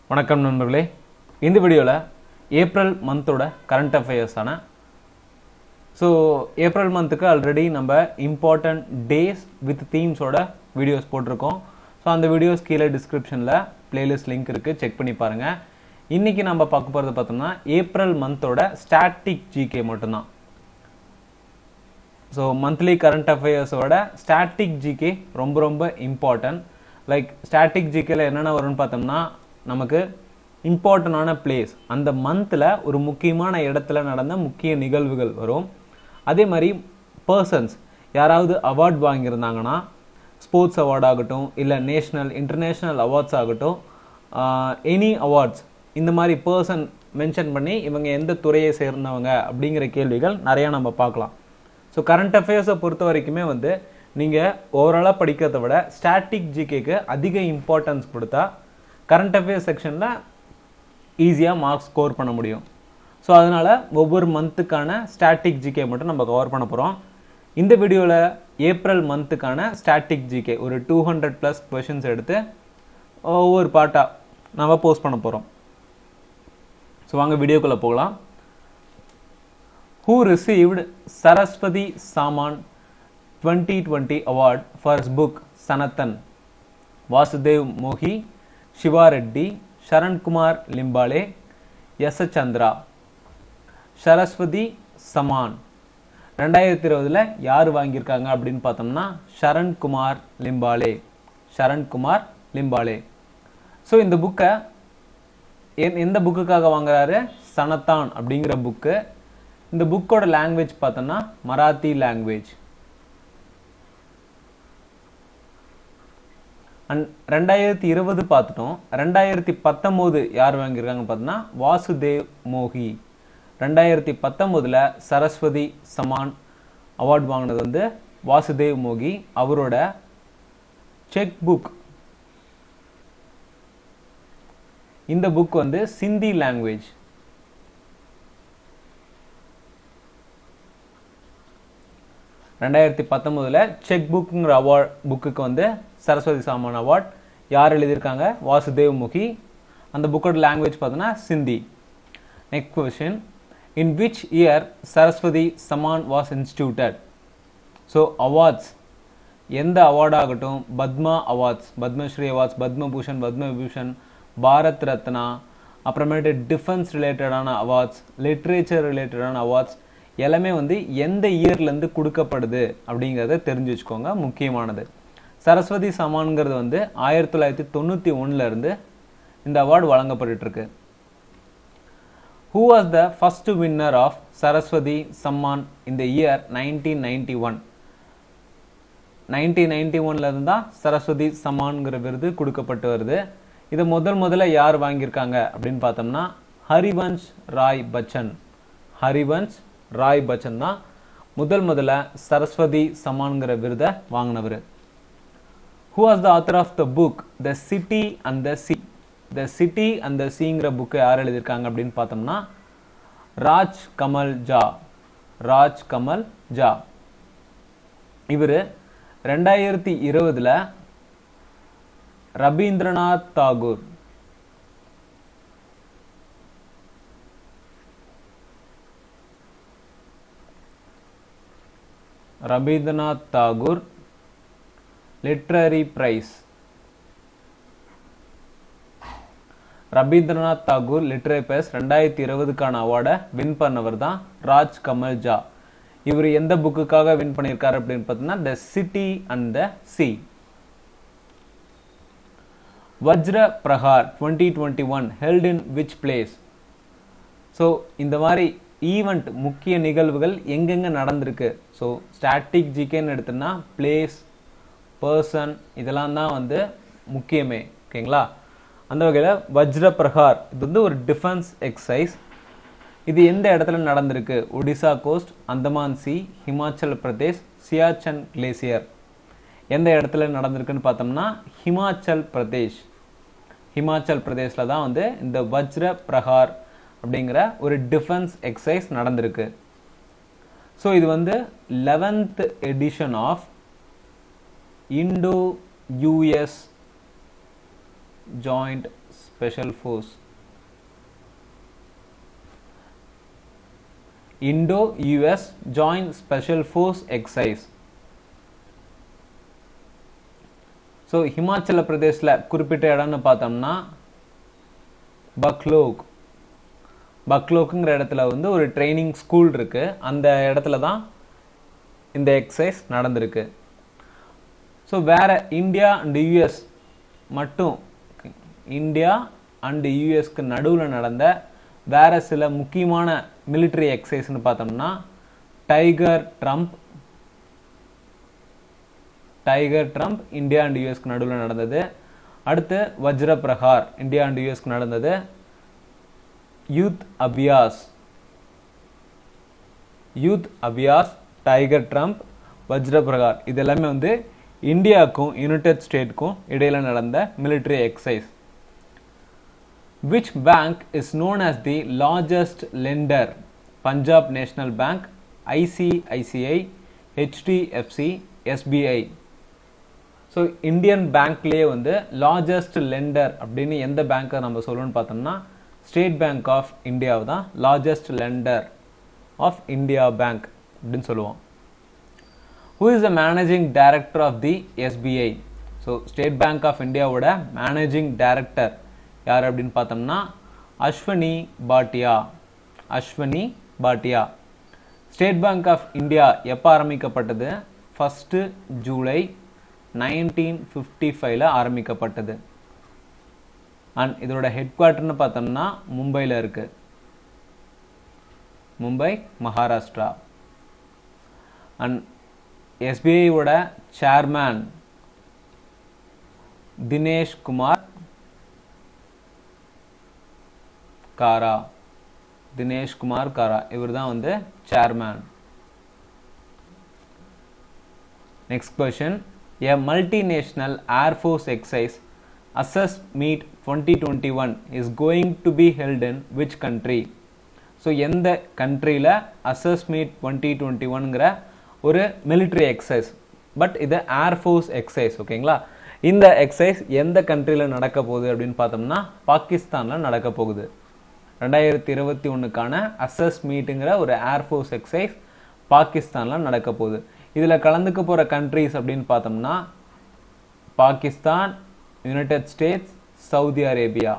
வணக்கம் நண்பர்களே இந்த வீடியோவில் ஏப்ரல் மந்தோட கரண்ட் அஃபேர்ஸான ஸோ ஏப்ரல் மந்த்துக்கு ஆல்ரெடி நம்ம இம்பார்ட்டன்ட் டேஸ் வித் தீம்ஸோட வீடியோஸ் போட்டிருக்கோம் ஸோ அந்த வீடியோஸ் கீழே டிஸ்கிரிப்ஷனில் பிளேலிஸ்ட் லிங்க் இருக்குது செக் பண்ணி பாருங்கள் இன்றைக்கி நம்ம பார்க்க போகிறது பார்த்தோம்னா ஏப்ரல் மந்தோட ஸ்டாட்டிக் ஜிகே மட்டும்தான் ஸோ மந்த்லி கரண்ட் அஃபேர்ஸோட ஸ்டாட்டிக் ஜிகே ரொம்ப ரொம்ப இம்பார்ட்டன்ட் லைக் ஸ்டாட்டிக் ஜிகேல என்னென்ன வரும்னு பார்த்தோம்னா நமக்கு இம்பார்ட்டண்டான பிளேஸ் அந்த மந்தில் ஒரு முக்கியமான இடத்துல நடந்த முக்கிய நிகழ்வுகள் வரும் அதே மாதிரி பர்சன்ஸ் யாராவது அவார்ட் வாங்கியிருந்தாங்கன்னா ஸ்போர்ட்ஸ் அவார்ட் ஆகட்டும் இல்லை நேஷ்னல் இன்டர்நேஷ்னல் அவார்ட்ஸ் ஆகட்டும் எனி அவார்ட்ஸ் இந்த மாதிரி பர்சன் மென்ஷன் பண்ணி இவங்க எந்த துறையை சேர்ந்தவங்க அப்படிங்கிற கேள்விகள் நிறையா நம்ம பார்க்கலாம் ஸோ கரண்ட் அஃபேர்ஸை பொறுத்த வரைக்குமே வந்து நீங்கள் ஓவராலாக படிக்கிறத விட ஸ்டாட்டிக் ஜிகேக்கு அதிக இம்பார்ட்டன்ஸ் கொடுத்தா கரண்ட் அஃபேர்ஸ் செக்ஷனில் ஈஸியாக மார்க்ஸ் ஸ்கோர் பண்ண முடியும் ஸோ அதனால் ஒவ்வொரு மந்த்துக்கான ஸ்டாட்டிக் ஜிகே மட்டும் நம்ம கவர் பண்ண போகிறோம் இந்த வீடியோவில் ஏப்ரல் மந்த்துக்கான ஸ்டாட்டிக் ஜிகே ஒரு டூ ஹண்ட்ரட் ப்ளஸ் கொஷின்ஸ் எடுத்து ஒவ்வொரு பாட்டாக நம்ம போஸ்ட் பண்ண போகிறோம் ஸோ வாங்க வீடியோக்குள்ளே போகலாம் who received Saraswati Saman 2020 award for his book Sanatan. Vasudev Mohi, Shiva Reddy, Sharan Kumar Limbale, Yasa Chandra. Saraswati சமான் ரெண்டாயிரத்தி இருபதுல யார் வாங்கியிருக்காங்க அப்படின்னு பார்த்தோம்னா ஷரண் குமார் லிம்பாலே ஷரண் குமார் லிம்பாலே ஸோ இந்த புக்கை எந்த புக்குக்காக வாங்குறாரு சனத்தான் அப்படிங்கிற புக்கு இந்த புக்கோட லாங்குவேஜ் பார்த்தோம்னா மராத்தி லாங்குவேஜ் அண்ட் ரெண்டாயிரத்தி இருபது பார்த்துட்டோம் ரெண்டாயிரத்தி பத்தொம்போது யார் வாங்கியிருக்காங்க பார்த்தோம்னா வாசுதேவ் மோகி ரெண்டாயிரத்தி பத்தொம்போதில் சரஸ்வதி சமான் அவார்ட் வாங்கினது வந்து வாசுதேவ் மோகி அவரோட செக் புக் இந்த புக் வந்து சிந்தி லாங்குவேஜ் ரெண்டாயிரத்தி பத்தொம்போதில் செக் புக்குங்கிற அவார்ட் புக்குக்கு வந்து சரஸ்வதி சாமான் அவார்ட் யார் எழுதியிருக்காங்க வாசுதேவ் முகி அந்த புக்கோட லாங்குவேஜ் பார்த்தோன்னா Sindhi next question in which year Saraswati Samman was instituted so awards எந்த அவார்ட் ஆகட்டும் பத்மா அவார்ட்ஸ் பத்மஸ்ரீ அவார்ட்ஸ் பத்மபூஷன் பத்மவிபூஷன் பாரத் ரத்னா அப்புறமேட்டு டிஃபென்ஸ் ரிலேட்டடான அவார்ட்ஸ் லிட்ரேச்சர் ரிலேட்டடான அவார்ட்ஸ் எல்லாமே வந்து எந்த இயர்லேருந்து கொடுக்கப்படுது அப்படிங்கிறத தெரிஞ்சு வச்சுக்கோங்க முக்கியமானது சரஸ்வதி சமான்ங்கிறது வந்து ஆயிரத்தி தொள்ளாயிரத்தி தொண்ணூற்றி ஒன்றுலேருந்து இந்த அவார்டு வழங்கப்பட்டுருக்கு who was the first winner of Saraswati Samman இந்த year nineteen ninety one nineteen ninety ஒன்லேருந்து தான் சரஸ்வதி சம்மான்ங்கிற விருது கொடுக்கப்பட்டு வருது இதை முதல் முதல்ல யார் வாங்கியிருக்காங்க அப்படின்னு பார்த்தோம்னா ஹரிவன்ஷ் ராய் பச்சன் ஹரிவன்ஷ் ராய் பச்சன் தான் முதல் முதல்ல சரஸ்வதி சமான்கிற விருதை வாங்கினவர் who was the author of the book the city and the sea the city and the சிங்கிற புக்கை யார் எழுதியிருக்காங்க அப்படின்னு பார்த்தோம்னா ராஜ் கமல் ஜா ராஜ் கமல் ஜா இவர் ரெண்டாயிரத்தி இருபதுல Rabindranath Tagore Rabindranath Tagore literary prize Rabindranath Tagore literary prize ரெண்டாயிரத்தி இருபதுக்கான அவார்டை வின் பண்ணவர் தான் ராஜ் கமல் ஜா இவர் எந்த புக்குக்காக வின் பண்ணியிருக்காரு அப்படின்னு பார்த்தீங்கன்னா the city and the sea Vajra Prahar twenty twenty one held in which place so இந்த மாதிரி ஈவெண்ட் முக்கிய நிகழ்வுகள் எங்கெங்கே நடந்திருக்கு ஸோ ஸ்டாட்டிக் ஜிகேன்னு எடுத்தோம்னா பிளேஸ் பர்சன் இதெல்லாம் தான் வந்து முக்கியமே ஓகேங்களா அந்த வகையில் வஜ்ர பிரகார் இது வந்து ஒரு டிஃபென்ஸ் எக்ஸசைஸ் இது எந்த இடத்துல நடந்திருக்கு Odisha coast Andaman sea Himachal Pradesh Siachen glacier எந்த இடத்துல நடந்திருக்குன்னு பார்த்தோம்னா ஹிமாச்சல் பிரதேஷ் ஹிமாச்சல் பிரதேஷில் தான் வந்து இந்த வஜ்ர பிரகார் அப்படிங்கிற ஒரு டிஃபென்ஸ் எக்ஸசைஸ் நடந்திருக்கு ஸோ இது வந்து eleventh edition of Indo US joint special force Indo US joint special force exercise so Himachal பிரதேஷில் குறிப்பிட்ட இடம்னு பார்த்தோம்னா பக்லோக் பக்லோக்குங்கிற இடத்துல வந்து ஒரு ட்ரைனிங் ஸ்கூல் இருக்கு அந்த இடத்துல தான் இந்த எக்ஸசைஸ் நடந்திருக்கு ஸோ வேற இந்தியா அண்ட் யூஎஸ் மட்டும் இந்தியா அண்ட் யூஎஸ்க்கு நடுவில் நடந்த வேற சில முக்கியமான மிலிட்ரி எக்ஸசைஸ்னு பார்த்தோம்னா tiger triumph tiger triumph India and யூஎஸ்க்கு நடுவில் நடந்தது அடுத்து வஜ்ர பிரஹார் இந்தியா அண்ட் யூஎஸ்க்கு நடந்தது யூத் அபியாஸ் யூத் அபியாஸ் டைகர் ட்ரம்ப் வஜ்ர பிரகார் இது எல்லாமே வந்து இந்தியாவுக்கும் யுனைடெட் ஸ்டேட்டுக்கும் இடையில நடந்த military exercise which bank is known as the largest lender Punjab national bank ICICI HDFC SBI so Indian பேங்க்லேயே வந்து லார்ஜஸ்ட் லெண்டர் அப்படின்னு எந்த பேங்க்கை நம்ம சொல்லணும்னு பார்த்தோம்னா ஸ்டேட் பேங்க் ஆஃப் இந்தியாவை தான் largest lender of India bank அப்படின்னு சொல்லுவோம் who is the managing director of the SBI so state bank of இந்தியாவோட மேனேஜிங் டைரக்டர் யார் அப்படின்னு பார்த்தோம்னா Ashwani Bhatia Ashwani Bhatia state bank of India எப்போ ஆரம்பிக்கப்பட்டது ஃபஸ்ட்டு ஜூலை நைன்டீன் ஃபிஃப்டி ஃபைவ்ல ஆரம்பிக்கப்பட்டது அண்ட் இதோட ஹெட் குவார்ட்டர்னு பார்த்தோம்னா மும்பையில் இருக்கு மும்பை மகாராஷ்டிரா அண்ட் எஸ்பிஐயோட சேர்மேன் தினேஷ் குமார் காரா தினேஷ் குமார் காரா இவர் தான் வந்து chairman next question a multinational air force exercise aces meet twenty twenty one is going to be held in which country so எந்த கண்ட்ரியில் அசஸ் மீட் டுவெண்ட்டி டுவெண்ட்டி ஒன்ங்கிற ஒரு மிலிட்ரி எக்ஸசைஸ் பட் இது ஏர்ஃபோர்ஸ் எக்ஸசைஸ் ஓகேங்களா இந்த எக்ஸசைஸ் எந்த கண்ட்ரியில் நடக்க போகுது அப்படின்னு பார்த்தோம்னா பாகிஸ்தானில் நடக்க போகுது ரெண்டாயிரத்தி இருபத்தி ஒன்றுக்கான அசஸ் மீட்டுங்கிற ஒரு ஏர்ஃபோர்ஸ் எக்ஸசைஸ் பாகிஸ்தானில் நடக்க போகுது இதில் கலந்துக்க போகிற கண்ட்ரிஸ் அப்படின்னு பார்த்தோம்னா Pakistan united states Saudi Arabia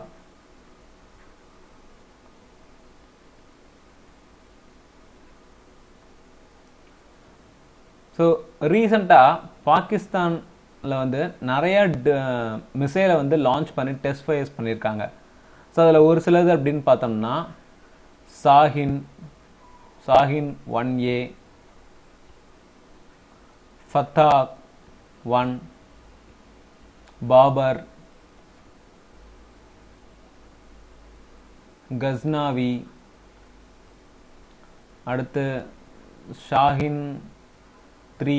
so ரீசண்டாக பாகிஸ்தானில் வந்து நிறைய மிசைலை வந்து லான்ச் பண்ணி டெஸ்ட் ஃபயர்ஸ் பண்ணியிருக்காங்க ஸோ அதில் ஒரு சிலது அப்படின்னு பார்த்தோம்னா Shaheen Shaheen one A Fatah one Babur Ghaznavi அடுத்து ஷாஹின் த்ரீ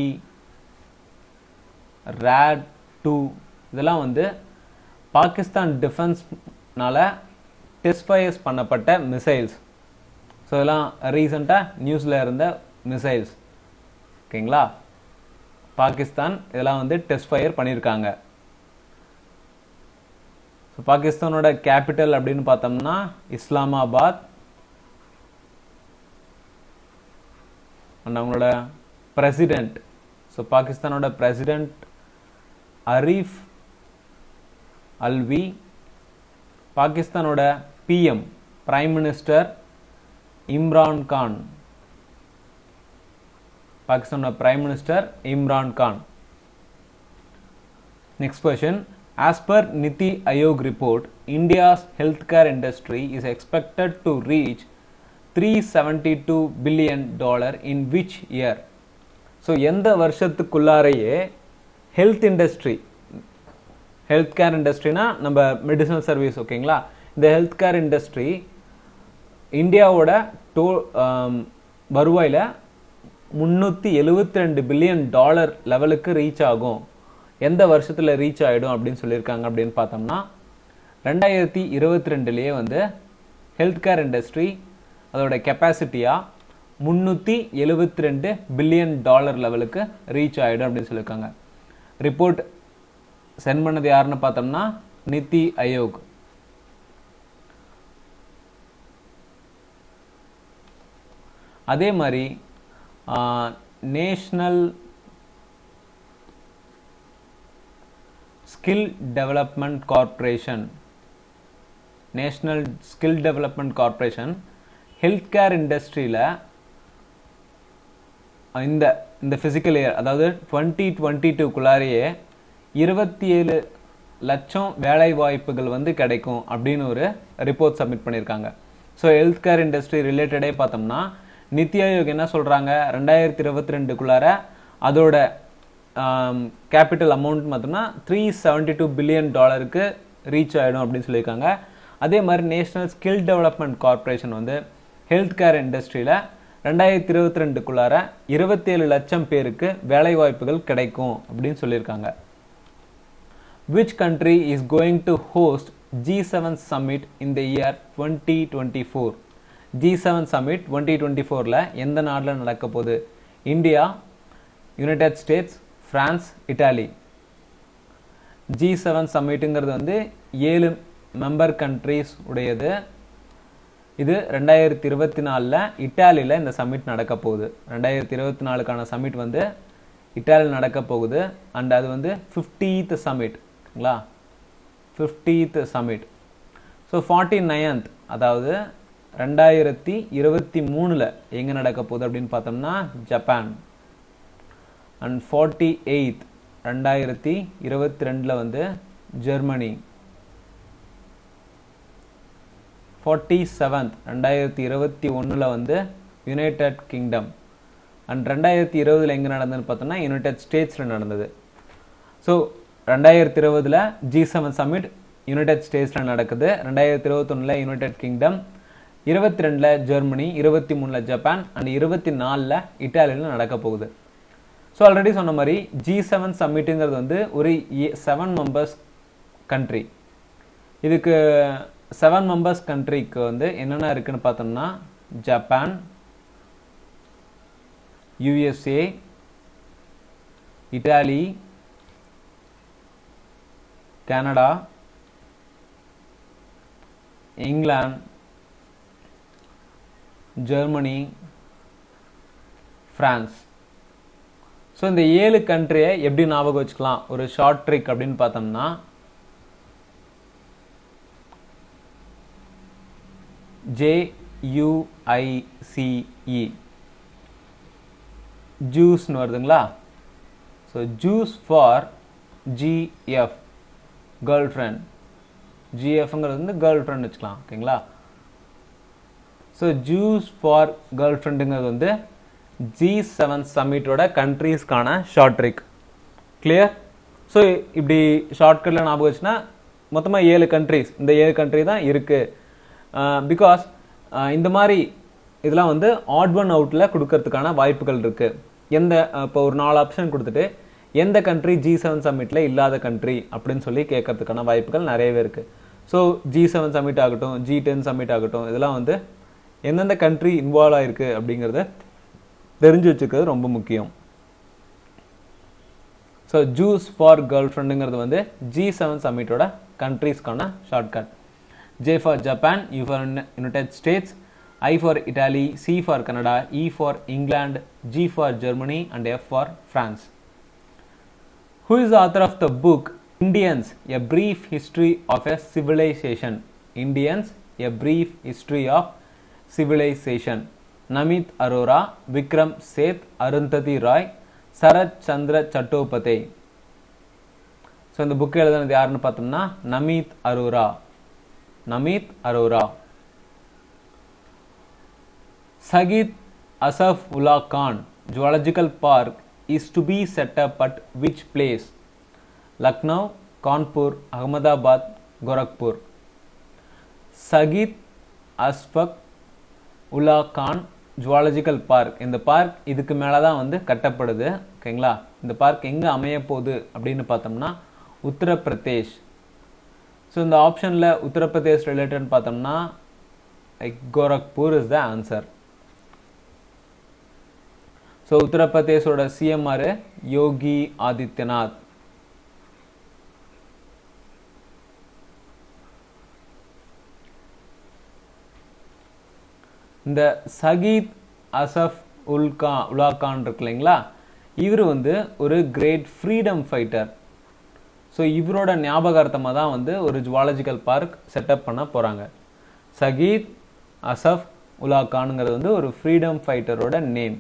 ரேட் டூ இதெல்லாம் வந்து பாகிஸ்தான் டிஃபென்ஸ்னால டெஸ்ட் ஃபயர்ஸ் பண்ணப்பட்ட மிசைல்ஸ் ஸோ இதெல்லாம் ரீசண்டாக நியூஸில் இருந்த மிசைல்ஸ் ஓகேங்களா பாகிஸ்தான் இதெல்லாம் வந்து டெஸ்ட் ஃபயர் பண்ணியிருக்காங்க ஸோ பாகிஸ்தானோட கேபிட்டல் அப்படின்னு பார்த்தோம்னா இஸ்லாமாபாத் அண்ட் அவங்களோட பிரசிடென்ட் ஸோ பாகிஸ்தானோட பிரசிடென்ட் அரீஃப் அல்வி பாகிஸ்தானோட PM prime minister Imran Khan பாகிஸ்தானோட prime minister Imran Khan next question As per Niti Aayog report, India's healthcare industry is expected to reach 372 billion dollar in which year? So எந்த வருஷத்துக்குள்ளாரையே health industry health care இண்டஸ்ட்ரினா நம்ம medicinal service ஓகேங்களா இந்த health care industry இந்தியாவோட டோ வருவாயில் முந்நூற்றி எழுபத்தி ரெண்டு பில்லியன் டாலர் லெவலுக்கு ரீச் ஆகும் எந்த வருஷத்தில் ரீச் ஆகிடும் அப்படின்னு சொல்லியிருக்காங்க அப்படின்னு பார்த்தோம்னா ரெண்டாயிரத்தி இருபத்தி ரெண்டுலேயே வந்து ஹெல்த் கேர் இண்டஸ்ட்ரி அதோட கெப்பாசிட்டியாக முந்நூற்றி எழுபத்தி ரெண்டு பில்லியன் டாலர் லெவலுக்கு ரீச் ஆகிடும் அப்படின்னு சொல்லியிருக்காங்க ரிப்போர்ட் சென்ட் பண்ணது யாருன்னு பார்த்தோம்னா நித்தி ஆயோக் அதே மாதிரி national skill development corporation national skill development corporation health care இண்டஸ்ட்ரியில் இந்த இந்த ஃபிசிக்கல் இயர் அதாவது டுவெண்ட்டி டுவெண்ட்டி டூக்குள்ளாரையே இருபத்தி ஏழு லட்சம் வேலை வாய்ப்புகள் வந்து கிடைக்கும் அப்படின்னு ஒரு ரிப்போர்ட் சப்மிட் பண்ணியிருக்காங்க ஸோ ஹெல்த் கேர் இண்டஸ்ட்ரி ரிலேட்டடே பார்த்தோம்னா நித்தி ஆயோக் என்ன சொல்கிறாங்க ரெண்டாயிரத்தி இருபத்தி ரெண்டுக்குள்ளார அதோட கேபிட்டல் அமௌண்ட் பார்த்தோம்னா த்ரீ செவன்டி டூ பில்லியன் டாலருக்கு ரீச் ஆகிடும் அப்படின்னு சொல்லியிருக்காங்க அதே மாதிரி நேஷனல் ஸ்கில் டெவலப்மெண்ட் கார்ப்பரேஷன் வந்து ஹெல்த் கேர் இண்டஸ்ட்ரியில் ரெண்டாயிரத்தி இருபத்தி ரெண்டுக்குள்ளார இருபத்தேழு லட்சம் பேருக்கு வேலை வாய்ப்புகள் கிடைக்கும் அப்படின்னு சொல்லியிருக்காங்க which country is going to host G seven summit இந்த year twenty twenty four G seven summit twenty twenty ஃபோரில் எந்த நாட்டில் நடக்க போகுது India united states France Italy G seven சம்மிட்டுங்கிறது வந்து ஏழு மெம்பர் கண்ட்ரீஸ் உடையது இது ரெண்டாயிரத்தி இருபத்தி நாலில் இட்டாலியில் இந்த சம்மிட் நடக்க போகுது ரெண்டாயிரத்தி இருபத்தி நாலுக்கான சம்மிட் வந்து இட்டாலியில் நடக்க போகுது அண்ட் அது வந்து ஃபிஃப்டீத் சம்மிட்ங்களா fiftieth summit so forty ninth அதாவது ரெண்டாயிரத்தி இருபத்தி மூணில் எங்கே நடக்க போகுது அப்படின்னு பார்த்தோம்னா ஜப்பான் அண்ட் ஃபார்ட்டி எயித் ரெண்டாயிரத்தி இருபத்தி ரெண்டில் வந்து ஜெர்மனி ஃபார்ட்டி செவன்த் ரெண்டாயிரத்தி இருபத்தி ஒன்றில் வந்து யுனைடெட் கிங்டம் அண்ட் ரெண்டாயிரத்தி இருபதில் எங்கே நடந்ததுன்னு பார்த்தோம்னா யுனைடெட் ஸ்டேட்ஸில் நடந்தது ஸோ ரெண்டாயிரத்தி இருபதில் ஜி செவன் சம்மிட் யுனைடெட் ஸ்டேட்ஸில் நடக்குது ரெண்டாயிரத்தி இருபத்தொன்னில் யுனைடெட் கிங்டம் இருபத்தி ரெண்டில் ஜெர்மனி இருபத்தி மூணில் ஜப்பான் அண்ட் இருபத்தி நாலில் இட்டாலியில் நடக்க போகுது ஸோ ஆல்ரெடி சொன்ன மாதிரி ஜி செவன் சம்மிட்டுங்கிறது வந்து ஒரு செவன் மெம்பர்ஸ் கண்ட்ரி இதுக்கு செவன் மெம்பர்ஸ் கண்ட்ரிக்கு வந்து என்னென்ன இருக்குன்னு பார்த்தோம்னா Japan USA Italy Canada England Germany France so இந்த ஏழு கண்ட்ரியை எப்படி ஞாபகம் வச்சுக்கலாம் ஒரு ஷார்ட் ட்ரிக் அப்படின்னு பார்த்தோம்னா ஜேயுஐசிஇ ஜூஸ்னு வருதுங்களா so juice for GF girlfriend ஜிஎஃப்ங்கிறது வந்து கேர்ள் ஃப்ரெண்ட் வச்சுக்கலாம் ஓகேங்களா ஸோ ஜூஸ் ஃபார் கேர்ள் ஃப்ரெண்டுங்கிறது வந்து ஜி செவன் சம்மிட்டோட கண்ட்ரீஸ்க்கான ஷார்ட் ட்ரிக் கிளியர் ஸோ இப்படி ஷார்ட்கட்டில் ஞாபகம் வச்சுன்னா மொத்தமாக ஏழு கண்ட்ரீஸ் இந்த ஏழு கண்ட்ரி தான் இருக்குது பிகாஸ் இந்த மாதிரி இதெல்லாம் வந்து ஆட் ஒன் அவுட்டில் கொடுக்கறதுக்கான வாய்ப்புகள் இருக்குது எந்த இப்போ ஒரு நாலு ஆப்ஷன் கொடுத்துட்டு எந்த கண்ட்ரி ஜி செவன் சம்மிட்டில் இல்லாத கண்ட்ரி அப்படின்னு சொல்லி கேட்கறதுக்கான வாய்ப்புகள் நிறையவே இருக்குது ஸோ ஜி செவன் சம்மிட் ஆகட்டும் ஜி டென் சம்மிட் ஆகட்டும் இதெல்லாம் வந்து எந்தெந்த கண்ட்ரி இன்வால்வ் ஆயிருக்கு அப்படிங்கிறத தெரிஞ்சு வச்சுக்கிறது ரொம்ப முக்கியம் ஸோ ஜூஸ் ஃபார் கேர்ள் ஃப்ரெண்டுங்கிறது வந்து ஜி செவன் சம்மிட்டோட கண்ட்ரீஸ்க்கான shortcut J for Japan U for united states I for Italy C for Canada E for England G for Germany and F for France who is author of the book Indians a brief history of a civilisation Indians a brief history of civilisation Namit Arora Vikram Seth Arundhati Roy Sarat Chandra Chattopadhyay so இந்த book எழுதுனது யாருன்னு பார்த்தோம்னா நமித் Arora நமித் Arora Shahid Ashfaq Ulla Khan zoological park is to be set up at which place Lucknow Kanpur Ahmedabad Gorakhpur Shahid Ashfaq Ulla Khan zoological park இந்த park இதுக்கு மேலே தான் வந்து கட்டப்படுது ஓகேங்களா இந்த பார்க் எங்கே அமைய போகுது அப்படின்னு பார்த்தோம்னா உத்தரப்பிரதேஷ் ஸோ இந்த ஆப்ஷனில் உத்தரப்பிரதேஷ் ரிலேட்டட் பார்த்தோம்னா like Gorakhpur is the answer so உத்தரப்பிரதேஷோட சிஎம்ஆர் யோகி ஆதித்யநாத் இந்த சகீத் அசஃப் உல்கா உலாகான் இருக்கு இல்லைங்களா இவர் வந்து ஒரு கிரேட் ஃப்ரீடம் ஃபைட்டர் ஸோ இவரோட ஞாபகார்த்தமாக தான் வந்து ஒரு ஜுவாலஜிக்கல் பார்க் செட்டப் பண்ண போகிறாங்க சகீத் அசஃப் உலா கானுங்கிறது வந்து ஒரு ஃப்ரீடம் ஃபைட்டரோட name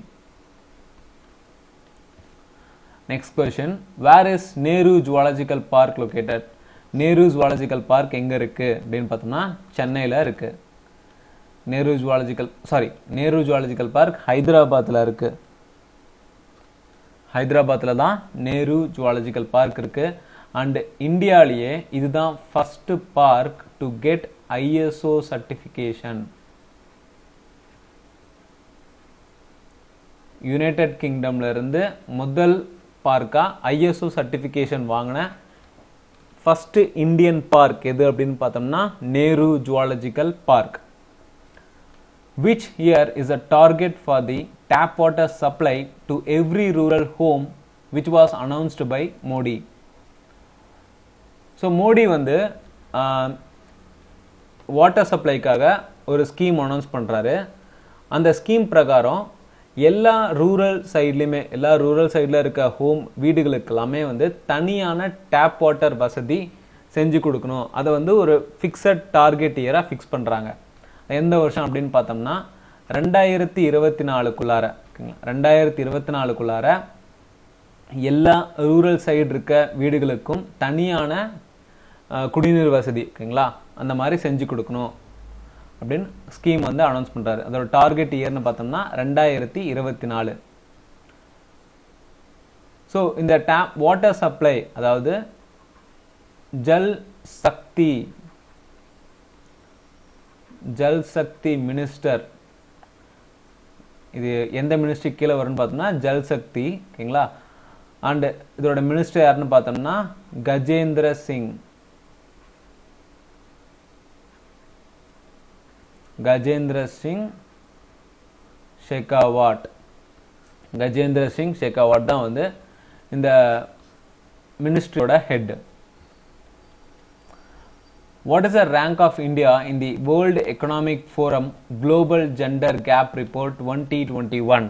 next question where is Nehru zoological park located Nehru zoological park எங்கே இருக்குது அப்படின்னு பார்த்தோம்னா சென்னையில் இருக்குது Nehru zoological sorry Nehru zoological park ஹைதராபாத்தில் இருக்குது ஹைதராபாத்தில் தான் நேரு ஜுவாலஜிக்கல் பார்க் இருக்குது அண்ட் இந்தியாலேயே இதுதான் first park to get ISO certification united கிங்டம்ல இருந்து முதல் பார்க்கா ஐஎஸ்ஓ சர்டிஃபிகேஷன் வாங்கின ஃபர்ஸ்ட் இந்தியன் பார்க் எது அப்படின்னு பார்த்தோம்னா Nehru zoological park which here is a target for the tap water supply to every rural home which was announced by Modi. So Modi வந்து water சப்ளைக்காக ஒரு ஸ்கீம் அனௌன்ஸ் பண்ணுறாரு அந்த ஸ்கீம் பிரகாரம் எல்லா ரூரல் சைட்லையுமே எல்லா ரூரல் சைடில் இருக்க ஹோம் வீடுகளுக்கு எல்லாமே வந்து தனியான டேப் வாட்டர் வசதி செஞ்சு கொடுக்கணும் அதை வந்து ஒரு ஃபிக்ஸட் டார்கெட் இயராக ஃபிக்ஸ் பண்ணுறாங்க எந்த வருஷம் அப்படின்னு பார்த்தோம்னா ரெண்டாயிரத்தி இருபத்தி நாலுக்குள்ளார ஓகேங்களா ரெண்டாயிரத்தி இருபத்தி நாலுக்குள்ளார எல்லா ரூரல் சைடு இருக்க வீடுகளுக்கும் தனியான குடிநீர் வசதி ஓகேங்களா அந்த மாதிரி செஞ்சு கொடுக்கணும் அப்படின்னு ஸ்கீம் வந்து அனௌன்ஸ் பண்ணுறாரு அதோட டார்கெட் இயர்னு பார்த்தோம்னா ரெண்டாயிரத்தி இருபத்தி நாலு ஸோ இந்த டேப் வாட்டர் சப்ளை அதாவது ஜல் சக்தி ஜல் சக்தி மினிஸ்டர் இது எந்த மினிஸ்ட்ரி கீழே வரும்னு பார்த்தோம்னா ஜல் சக்தி ஓகேங்களா அண்ட் இதோட மினிஸ்டர் யாருன்னு பார்த்தோம்னா கஜேந்திர சிங் கஜேந்திர சிங் ஷெகாவாட் கஜேந்திர சிங் ஷெகாவாட் தான் வந்து இந்த மினிஸ்ட்ரியோட head What is the rank of India in the World Economic Forum Global Gender Gap Report 2021?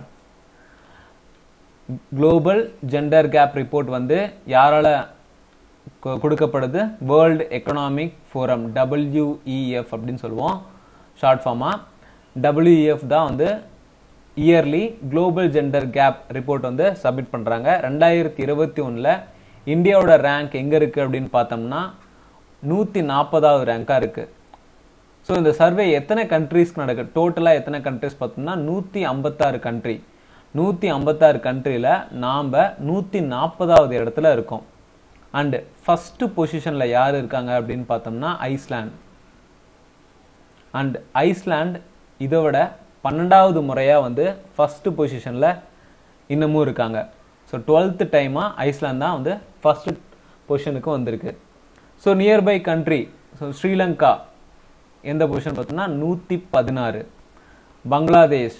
Global gender gap report வந்து யாரால கொடுக்கப்படுது வேர்ல்டு எக்கனாமிக் ஃபோரம் டபிள்யூஇஎஃப் அப்படின்னு சொல்லுவோம் ஷார்ட் ஃபார்மாக டபிள்யூஇஎஃப் தான் வந்து yearly global gender gap report வந்து submit பண்ணுறாங்க ரெண்டாயிரத்தி இருபத்தி ஒன்றில் இந்தியாவோட ரேங்க் எங்கே இருக்குது அப்படின்னு பார்த்தோம்னா நூற்றி நாற்பதாவது ரேங்காக இருக்குது ஸோ இந்த சர்வே எத்தனை கண்ட்ரீஸ்க்கு நடக்குது டோட்டலாக எத்தனை கண்ட்ரிஸ் பார்த்தோம்னா நூற்றி ஐம்பத்தாறு கண்ட்ரி நூற்றி ஐம்பத்தாறு கண்ட்ரியில் நாம் நூற்றி நாற்பதாவது இடத்துல இருக்கோம் அண்டு ஃபஸ்ட்டு பொசிஷனில் யார் இருக்காங்க அப்படின்னு பார்த்தோம்னா ஐஸ்லாண்ட் அண்ட் ஐஸ்லாண்ட் இதை விட பன்னெண்டாவது முறையாக வந்து ஃபஸ்ட்டு பொசிஷனில் இன்னமும் இருக்காங்க ஸோ டுவெல்த்து டைமாக ஐஸ்லாண்ட் தான் வந்து ஃபஸ்ட்டு பொசிஷனுக்கு வந்திருக்கு so nearby country so Sri Lanka எந்த பொசிஷன் பார்த்தோம்னா நூற்றி பதினாறு பங்களாதேஷ்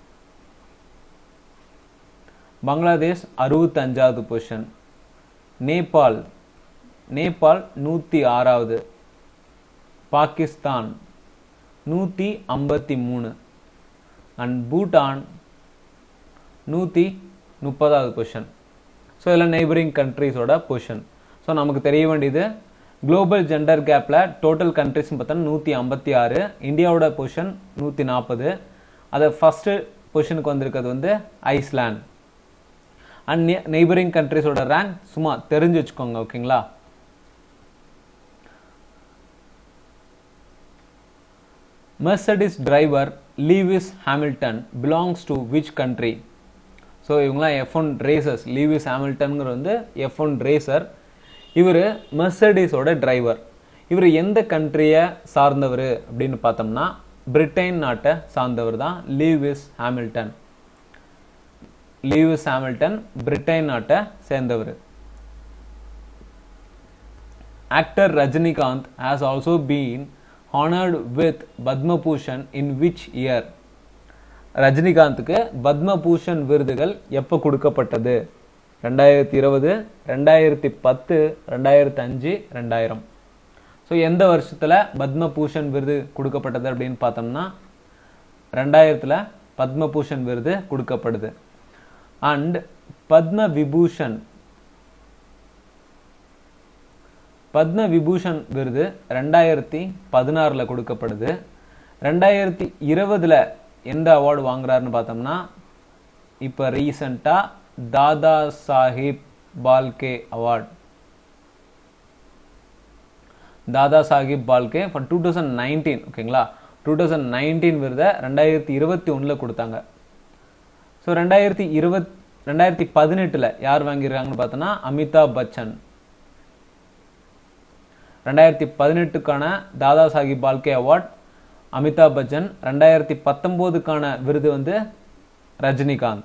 பங்களாதேஷ் அறுபத்தஞ்சாவது பொசிஷன் நேபாள் நேபாள் நூற்றி ஆறாவது பாகிஸ்தான் நூற்றி ஐம்பத்தி மூணு அண்ட் பூட்டான் நூற்றி முப்பதாவது பொசிஷன் ஸோ இதெல்லாம் நெய்பரிங் கண்ட்ரிஸோட பொசிஷன் ஸோ நமக்கு தெரிய வேண்டியது குளோபல் ஜெண்டர் கேப்பில் டோட்டல் கண்ட்ரிஸ்னு பார்த்தோன்னா நூற்றி ஐம்பத்தி ஆறு இந்தியாவோட பொசிஷன் நூற்றி நாற்பது அதை ஃபஸ்ட்டு பொசிஷனுக்கு வந்திருக்கிறது வந்து ஐஸ்லாண்ட் அண்ட் நெய்பரிங் கண்ட்ரிஸோட ரேங்க் சும்மா தெரிஞ்சு வச்சுக்கோங்க ஓகேங்களா Mercedes driver Lewis Hamilton belongs to which country so இவங்களாம் எஃப் ஒன் ரேசர்ஸ் லீவிஸ் ஹாமில்டன்கிற வந்து எஃப் ஒன் ரேசர் இவர் மெர்சடிஸோட டிரைவர் இவர் எந்த கண்ட்ரியை சார்ந்தவர் அப்படின்னு பார்த்தோம்னா பிரிட்டன் நாட்டை சார்ந்தவர் தான் Lewis Hamilton Lewis Hamilton Britain நாட்டை சேர்ந்தவர் actor Rajinikanth has also been honoured with Padma Bhushan in which year ரஜினிகாந்துக்கு பத்மபூஷன் விருதுகள் எப்போ கொடுக்கப்பட்டது ரெண்டாயிரத்தி இருபது ரெண்டாயிரத்தி பத்து ரெண்டாயிரத்தி அஞ்சு ரெண்டாயிரம் ஸோ எந்த வருஷத்தில் பத்மபூஷன் விருது கொடுக்கப்பட்டது அப்படின்னு பார்த்தோம்னா ரெண்டாயிரத்தில் பத்மபூஷன் விருது கொடுக்கப்படுது அண்ட் பத்ம விபூஷன் பத்ம விபூஷன் விருது ரெண்டாயிரத்தி பதினாறில் கொடுக்கப்படுது ரெண்டாயிரத்தி இருபதுல எந்த அவார்டு வாங்குறாருன்னு பார்த்தோம்னா இப்போ ரீசண்டாக Dada Saheb Phalke award Dada Saheb Phalke for two thousand nineteen ஓகேங்களா டூ தௌசண்ட் நைன்டீன் விருதை ரெண்டாயிரத்தி இருபத்தி ஒன்றில் கொடுத்தாங்க ஸோ ரெண்டாயிரத்தி இருபத் ரெண்டாயிரத்தி பதினெட்டில் யார் வாங்கியிருக்காங்கன்னு பார்த்தோன்னா அமிதாப் பச்சன் ரெண்டாயிரத்தி பதினெட்டுக்கான தாதா சாஹிப் பால்கே அவார்ட் அமிதாப் பச்சன் ரெண்டாயிரத்தி பத்தொம்போதுக்கான விருது வந்து ரஜினிகாந்த்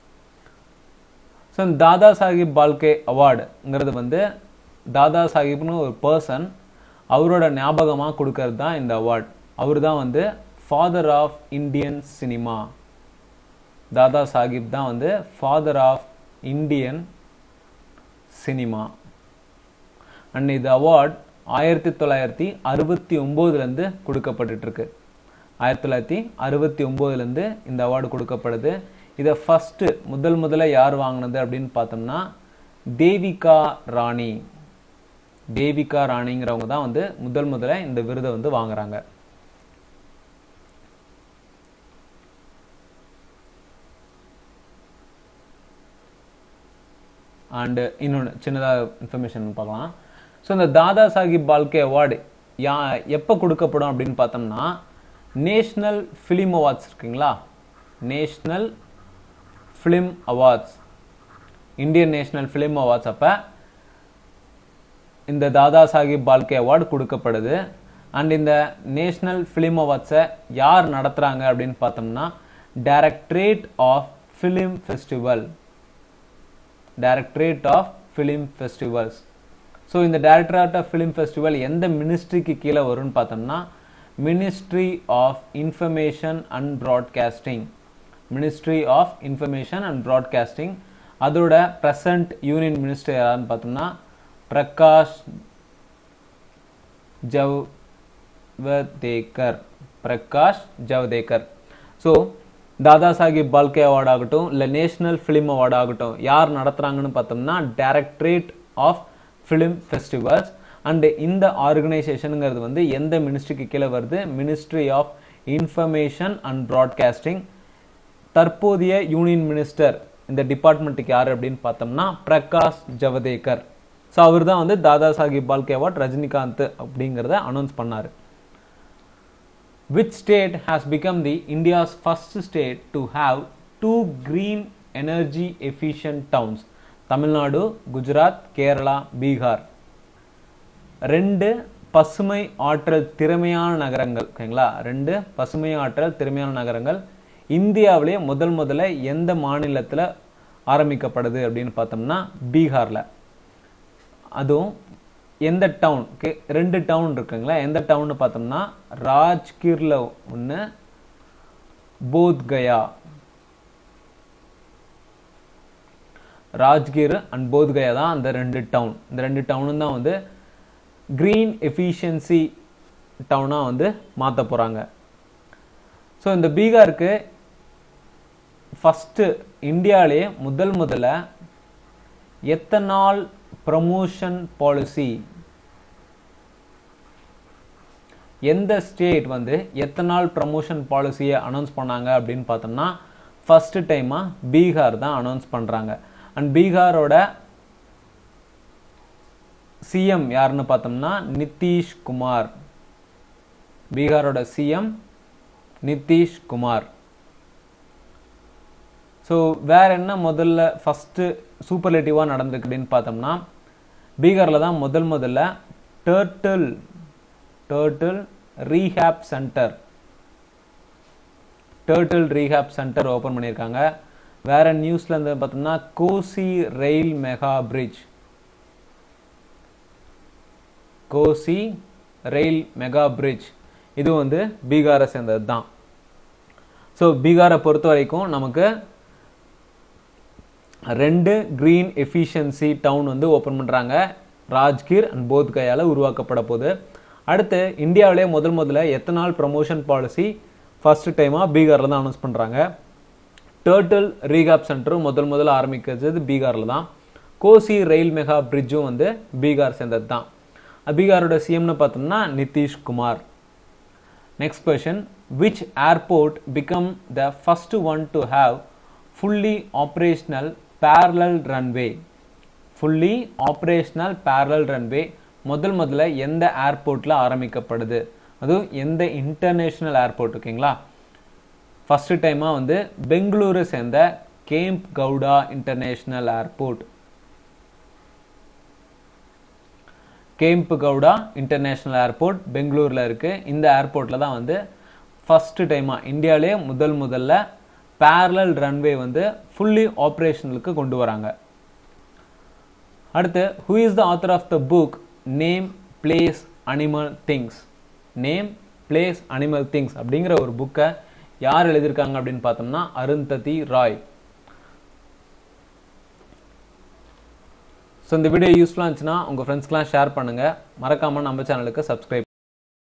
ஸோ தாதா சாஹிப் பால்கே அவார்டுங்கிறது வந்து தாதா சாஹிப்னு ஒரு பர்சன் அவரோட ஞாபகமாக கொடுக்கறது தான் இந்த அவார்ட் அவர் தான் வந்து father of Indian cinema Dada Saheb தான் வந்து father of Indian cinema and இது அவார்ட் ஆயிரத்தி தொள்ளாயிரத்தி அறுபத்தி ஒம்போதுலேருந்து கொடுக்கப்பட்டுருக்கு ஆயிரத்தி தொள்ளாயிரத்தி அறுபத்தி ஒம்போதுலேருந்து இந்த அவார்டு கொடுக்கப்படுது இதை ஃபஸ்ட்டு முதல் முதல்ல யார் வாங்கினது அப்படின்னு பார்த்தோம்னா தேவிகா ராணி தேவிகா ராணிங்கிறவங்க தான் வந்து முதல் முதல்ல இந்த விருதை வந்து வாங்குறாங்க அண்டு இன்னொன்று சின்னதாக இன்ஃபர்மேஷன் பார்க்கலாம் ஸோ இந்த தாதா சாஹிப் பால்கே அவார்டு யா எப்போ கொடுக்கப்படும் அப்படின்னு பார்த்தோம்னா நேஷ்னல் ஃபிலிம் அவார்ட்ஸ் இருக்குங்களா national film awards Indian national film awards அப்போ இந்த தாதா சாஹிப் பால்கே அவார்டு கொடுக்கப்படுது அண்ட் இந்த நேஷ்னல் ஃபிலிம் அவார்ட்ஸை யார் நடத்துகிறாங்க அப்படின்னு பார்த்தோம்னா directorate of film festival directorate of film festivals so இந்த டைரக்டரேட் ஆஃப் ஃபிலிம் ஃபெஸ்டிவல் எந்த மினிஸ்ட்ரிக்கு கீழே வரும்னு பார்த்தோம்னா ministry of information and broadcasting ministry of information and broadcasting அதோட ப்ரெசன்ட் யூனியன் மினிஸ்டர் யாருன்னு பார்த்தோம்னா பிரகாஷ் ஜவ்தேக்கர் பிரகாஷ் ஜவ்தேக்கர் ஸோ தாதா சாஹிப் பால்கே அவார்ட் ஆகட்டும் இல்லை நேஷனல் ஃபிலிம் அவார்ட் ஆகட்டும் யார் நடத்துகிறாங்கன்னு பார்த்தோம்னா directorate of film festivals and இந்த ஆர்கனைசேஷனுங்கிறது வந்து எந்த மினிஸ்ட்ரிக்கு கீழே வருது ministry of information and broadcasting தற்போதைய யூனியன் மினிஸ்டர் இந்த டிபார்ட்மெண்ட்டுக்கு யார் அப்படின்னு பார்த்தோம்னா பிரகாஷ் ஜவதேக்கர் ஸோ அவர் தான் வந்து தாதா சாஹிப் பால்கே அவார்ட் ரஜினிகாந்த் அப்படிங்கிறத அனௌன்ஸ் பண்ணார் which state has become the India's first state to have two green energy efficient towns Tamil Nadu Gujarat Kerala Bihar ரெண்டு பசுமை ஆற்றல் திறமையான நகரங்கள் ஓகேங்களா ரெண்டு பசுமை ஆற்றல் திறமையான நகரங்கள் இந்தியாவிலே முதல் முதல்ல எந்த மாநிலத்தில் ஆரம்பிக்கப்படுது அப்படின்னு பார்த்தோம்னா பீகாரில் அதுவும் எந்த டவுன் ரெண்டு டவுன் இருக்குங்களா எந்த டவுன் பார்த்தோம்னா ராஜ்கிர்ல ஒன்று போத்கயா ராஜ்கிர் அண்ட் போத்கயா தான் அந்த ரெண்டு டவுன் இந்த ரெண்டு டவுனும் தான் வந்து கிரீன் எஃபிஷியன்சி டவுனாக வந்து மாற்ற போகிறாங்க ஸோ இந்த பீகாருக்கு ஃபஸ்ட்டு இந்தியாவிலே முதல் முதல்ல எத்தனால் ப்ரமோஷன் பாலிசி எந்த ஸ்டேட் வந்து எத்தனால் ப்ரமோஷன் பாலிசியை அனௌன்ஸ் பண்ணாங்க அப்படின்னு பார்த்தோம்னா ஃபர்ஸ்ட் டைமாக பீகார் தான் அனௌன்ஸ் பண்ணுறாங்க அண்ட் பீகாரோட சிஎம் யாருன்னு பார்த்தோம்னா நிதிஷ் குமார் பீகாரோட சிஎம் நிதிஷ் குமார் ஸோ வேற என்ன முதல்ல ஃபஸ்ட்டு சூப்பர்லேட்டிவாக நடந்திருக்கு அப்படின்னு பார்த்தோம்னா பீகாரில் தான் முதல் முதல்ல turtle turtle rehab centre turtle rehab centre open பண்ணியிருக்காங்க வேற நியூஸ்ல இருந்து பார்த்தோம்னா Kosi rail mega bridge Kosi rail mega bridge இது வந்து பீகாரை சேர்ந்தது தான் ஸோ பீகாரை பொறுத்த வரைக்கும் நமக்கு ரெண்டு கிரீன் எஃபிஷியன்சி டவுன் வந்து ஓப்பன் பண்ணுறாங்க ராஜ்கீர் அண்ட் போத்கயால உருவாக்கப்பட போகுது அடுத்து இந்தியாவிலே முதல் முதல்ல எத்தனால் ப்ரமோஷன் பாலிசி ஃபர்ஸ்ட் டைமாக பீகாரில் தான் அனௌன்ஸ் பண்ணுறாங்க டேர்ட்டில் ரீகாப் சென்டரும் முதல் முதல்ல ஆரம்பிக்கிறது பீகாரில் தான் கோசி ரயில் மெகா பிரிட்ஜும் வந்து பீகார் சேர்ந்தது தான் பீகாரோட சிஎம்னு பார்த்தோம்னா Nitish Kumar next question which airport became the first one to have fully operational parallel runway fully operational parallel runway முதல் முதல்ல எந்த ஏர்போர்ட்டில் ஆரம்பிக்கப்படுது அதுவும் எந்த இன்டர்நேஷ்னல் ஏர்போர்ட் ஓகேங்களா ஃபர்ஸ்ட் டைமாக வந்து பெங்களூரை சேர்ந்த Kempe Gowda international airport Kempe Gowda international airport பெங்களூரில் இருக்குது இந்த ஏர்போர்ட்டில் தான் வந்து ஃபஸ்ட்டு டைமாக இந்தியாவிலே முதல் முதல்ல பேரலல் ரன்வே வந்து ஃபுல்லி ஆப்ரேஷனலுக்கு கொண்டு வராங்க அடுத்து who is the author of the book name place animal things name place animal things அப்படிங்கிற ஒரு புக்கை யார் எழுதியிருக்காங்க அப்படின்னு பார்த்தோம்னா அருந்ததி ராய் ஸோ இந்த வீடியோ யூஸ்ஃபுல்லாக இருந்துச்சுன்னா உங்கள் ஃப்ரெண்ட்ஸ்க்கெலாம் ஷேர் பண்ணுங்கள் மறக்காமல் நம்ம சேனலுக்கு சப்ஸ்கிரைப்